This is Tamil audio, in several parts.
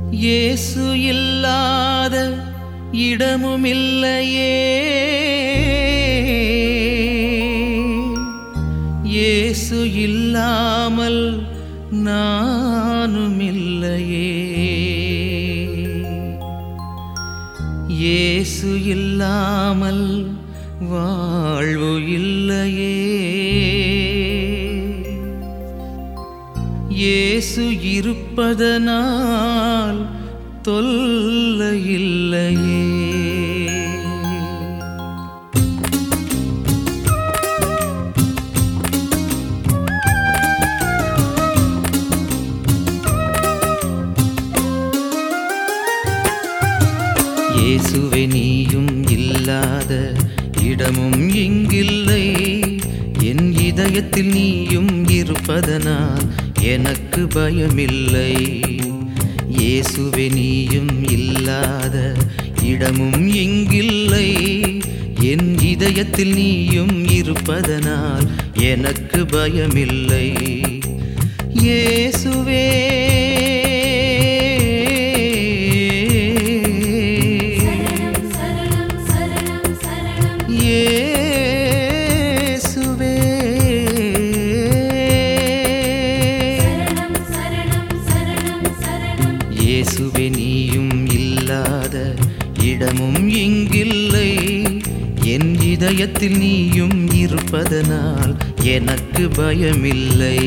இயேசு இல்லாத இடமும் இல்லையே இயேசு இல்லாமல் நானும் இல்லையே இயேசு இல்லாமல் வாழ்வு இல்லையே இயேசு இருப்பதனால் தொல்லை இல்லையே இயேசுவே நீயும் இல்லாத இடமும் இங்கில்லை என் இதயத்தில் நீயும் இருப்பதனால் எனக்கு பயமில்லை இயேசுவே நீயும் இல்லாத இடமும் இங்கில்லை என் இதயத்தில் நீயும் இருப்பதனால் எனக்கு பயமில்லை இயேசுவே சரணம் சரணம் சரணம் இயேசுவே சரணம் சரணம் சரணம் சரணம் இயேசுவே நீயும் இல்லாத இடமும் இங்கில்லை என் இதயத்தில் நீயும் இருப்பதனால் எனக்கு பயமில்லை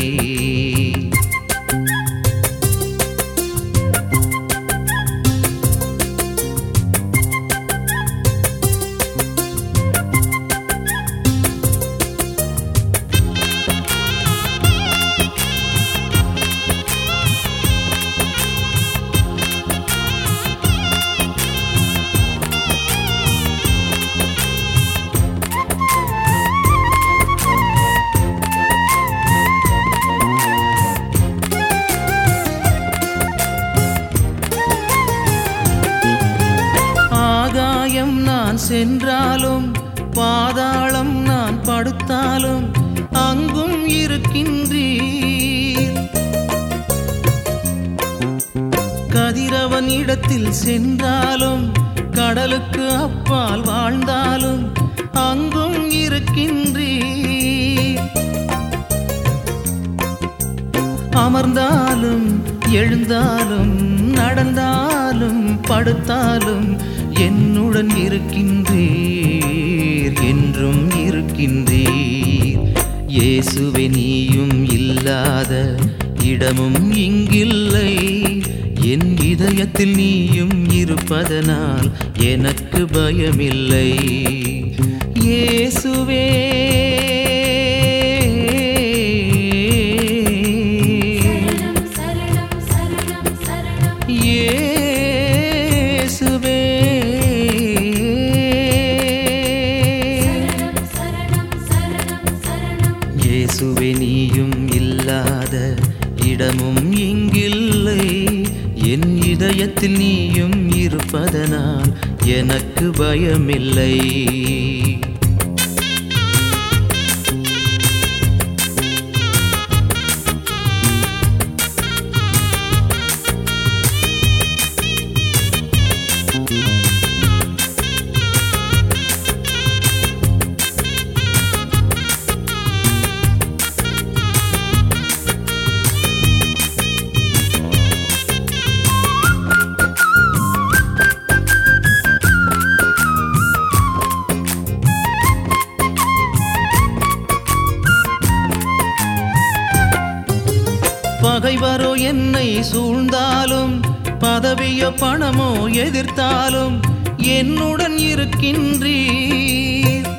ஆகாயம் நான் சென்றாலும் பாதாளம் நான் படுத்தாலும் அங்கும் இருக்கின்றீர் கதிரவன் இடத்தில் சென்றாலும் கடலுக்கு அப்பால் வாழ்ந்தாலும் அங்கும் இருக்கின்றீர் அமர்ந்தாலும் எழுந்தாலும் நடந்தாலும் படுத்தாலும் என்னுடன் இருக்கின்றீர் என்றும் இருக்கின்றீர் இயேசுவே நீயும் இல்லாத இடமும் இங்கில்லை என் இதயத்தில் நீயும் இருப்பதனால் எனக்கு பயமில்லை இயேசுவே சரணம் சரணம் சரணம் சரணம் இயேசுவே சரணம் சரணம் சரணம் இயேசுவே நீயும் இல்லாத இடமும் இங்கில்லை என் இதயத்தில் நீயும் இருப்பதனால் எனக்கு பயமில்லை பகைவரோ என்னை சூழ்ந்தாலும் பதவியோ பணமோ எதிர்த்தாலும் என்னுடன் இருக்கின்றீர்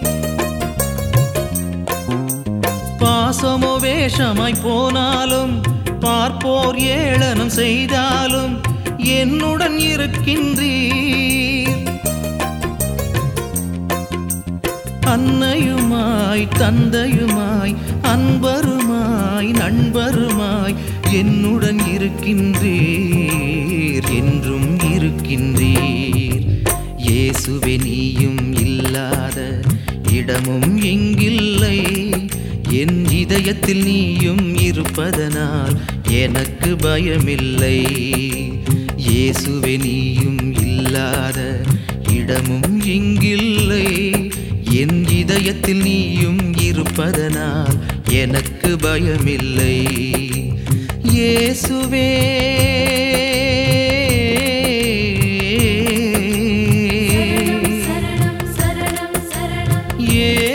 பாசமோ வேஷமாய் போனாலும் பார்ப்போர் ஏளனம் செய்தாலும் என்னுடன் இருக்கின்றீர் அன்னையுமாய் தந்தையுமாய் அன்பருமாய் நண்பருமாய் என்னுடன் இருக்கின்றீர் என்றும் இருக்கின்றீர் இயேசுவே நீயும் இல்லாத இடமும் எங்கில்லை என் இதயத்தில் நீயும் இருப்பதனால் எனக்கு பயமில்லை இயேசுவே நீயும் இல்லாத இடமும் இங்கில்லை என் இதயத்தில் நீயும் இருப்பதனால் எனக்கு பயமில்லை இயேசுவே சரணம் சரணம் சரணம் இயேசுவே